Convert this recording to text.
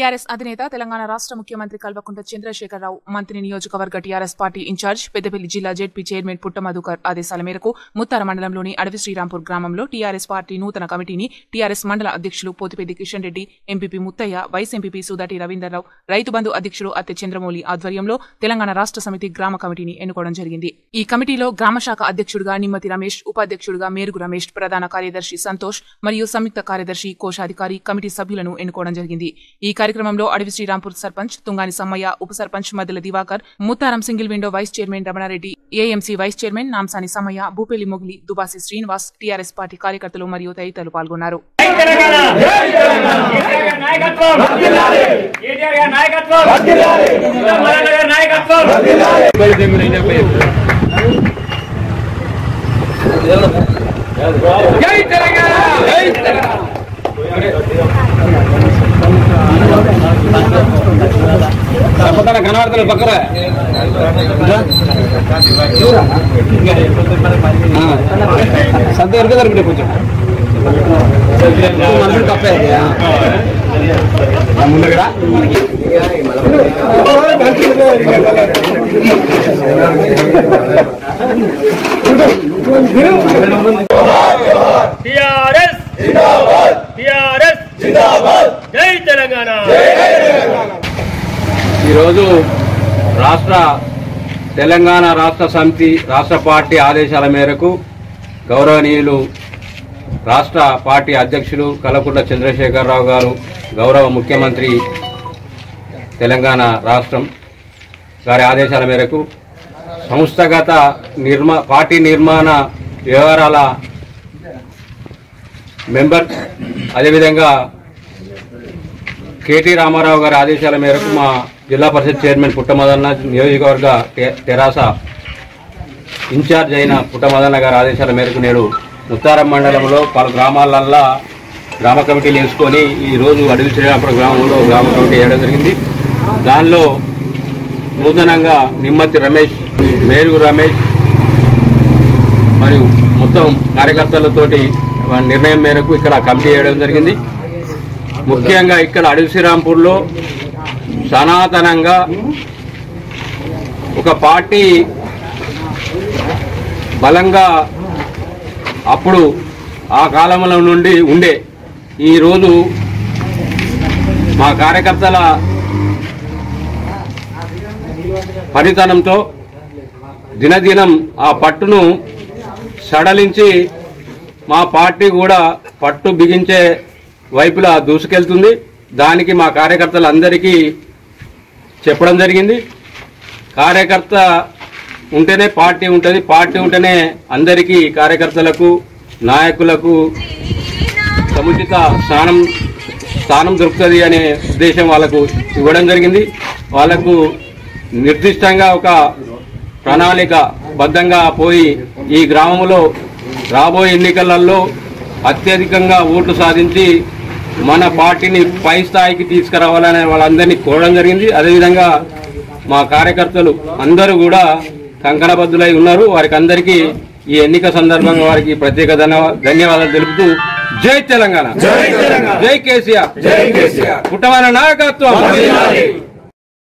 TRS అధినేత తెలంగాణ రాష్ట్ర ముఖ్యమంత్రి కల్వకుంట్ల చంద్రశేఖరరావు మంత్రి నియోజకవర్గ టీఆర్ఎస్ పార్టీ ఇన్ఛార్జ్ పెద్దపల్లి జిల్లా జెడ్పీ చైర్మన్ పుట్ట మధుకర్ ఆదేశాల మేరకు ముత్తార మండలంలోని అడవి శ్రీరాంపూర్ గ్రామంలో టీఆర్ఎస్ పార్టీ నూతన కమిటీని టీఆర్ఎస్ మండల అధ్యక్షులు Pothipeddi Kishan Reddy MPP Muthaiah vice MPP Sudhati Ravinder Rao Rythu Bandhu అధ్యక్షుడు అత్తె చంద్రమౌళి ఆధ్వర్యంలో తెలంగాణ రాష్ట్ర సమితి గ్రామ కమిటీని ఎన్నుకోవడం జరిగింది ఈ కమిటీలో గ్రామ శాఖ అధ్యక్షుడిగా నిమ్మతి రమేష్ ఉపాధ్యక్షుడిగా మేరుగు రమేష్ ప్రధాన కార్యదర్శి సంతోష్ మరియు సంయుక్త కార్యదర్శి కోశాధికారి కమిటీ సభ్యులను ఎన్నుకోవడం జరిగింది ఈ కార్యక్రమంలో అడవి శ్రీరాంపూర్ సర్పంచ్ తుంగాని సమ్మయ్య ఉప sarpanch Maddela Diwakar Muttaram single window vice chairman Ramana Reddy AMC vice chairman Namsani Sammaiah Bhupeli Mogili Dubasi Srinivas TRS party కార్యకర్తలు మరియు తదితరులు పాల్గొన్నారు జై తెలంగాణ కేటీఆర్ గారి నాయకత్వం కేటీఆర్ గారి నాయకత్వం మల్లన్న గారి నాయకత్వం జై తెలంగాణ జై తెలంగాణ పక్కన కనబడతలే పక్కన సంత ఎరుక దొరికితే కొంచెం మనుషులు తప్పే ముందు కదా టిఆర్ఎస్ టిఆర్ఎస్ జై తెలంగాణ ఈరోజు రాష్ట్ర తెలంగాణ రాష్ట్ర సమితి రాష్ట్ర పార్టీ ఆదేశాల మేరకు గౌరవనీయులు రాష్ట్ర పార్టీ అధ్యక్షులు కలకుంట్ల చంద్రశేఖరరావు గారు గౌరవ ముఖ్యమంత్రి తెలంగాణ రాష్ట్రం గారి ఆదేశాల మేరకు సంస్థగత నిర్మా పార్టీ నిర్మాణ వ్యవహారాల మెంబర్ అదేవిధంగా కేటీ రామారావు గారి ఆదేశాల మేరకు మా జిల్లా పరిషత్ చైర్మన్ పుట్టమదన్న నియోజకవర్గ టె- తెరాస ఇన్ఛార్జ్ అయిన పుట్టమదన్న గారి ఆదేశాల మేరకు నేడు ముత్తారం మండలంలో పలు గ్రామాలల్లో గ్రామ కమిటీలు వేసుకొని ఈరోజు అడవి శ్రీరామపురం గ్రామంలో గ్రామ కమిటీ వేయడం జరిగింది దానిలో నూతనంగా నిమ్మతి రమేష్ మేరుగు రమేష్ మరియు మొత్తం కార్యకర్తలతోటి నిర్ణయం మేరకు ఇక్కడ కమిటీ వేయడం జరిగింది ముఖ్యంగా ఇక్కడ అడవి శ్రీరాంపూర్లో సనాతనంగా ఒక పార్టీ బలంగా అప్పుడు ఆ కాలంలో నుండి ఉండే ఈరోజు మా కార్యకర్తల పనితనంతో దినదినం ఆ పట్టును సడలించి మా పార్టీ కూడా పట్టు బిగించే వైపులా దూసుకెళ్తుంది దానికి మా కార్యకర్తలందరికీ చెప్పడం జరిగింది కార్యకర్త ఉంటేనే పార్టీ ఉంటుంది పార్టీ ఉంటేనే అందరికీ కార్యకర్తలకు నాయకులకు సముచిత స్థానం స్థానం దొరుకుతుంది అనే ఉద్దేశం వాళ్ళకు ఇవ్వడం జరిగింది వాళ్ళకు నిర్దిష్టంగా ఒక ప్రణాళిక బద్ధంగా పోయి ఈ గ్రామంలో రాబోయే ఎన్నికలలో అత్యధికంగా ఓట్లు సాధించి మన పార్టీని పై స్థాయికి తీసుకురావాలని వాళ్ళందరినీ కోరడం జరిగింది అదేవిధంగా మా కార్యకర్తలు అందరూ కూడా కంకణబద్ధులై ఉన్నారు వారికి అందరికీ ఈ ఎన్నిక సందర్భంగా వారికి ప్రత్యేక ధన్యవా- ధన్యవాదాలు తెలుపుతూ జై తెలంగాణ జై కేసీఆర్ పుట్టమైన నాయకత్వం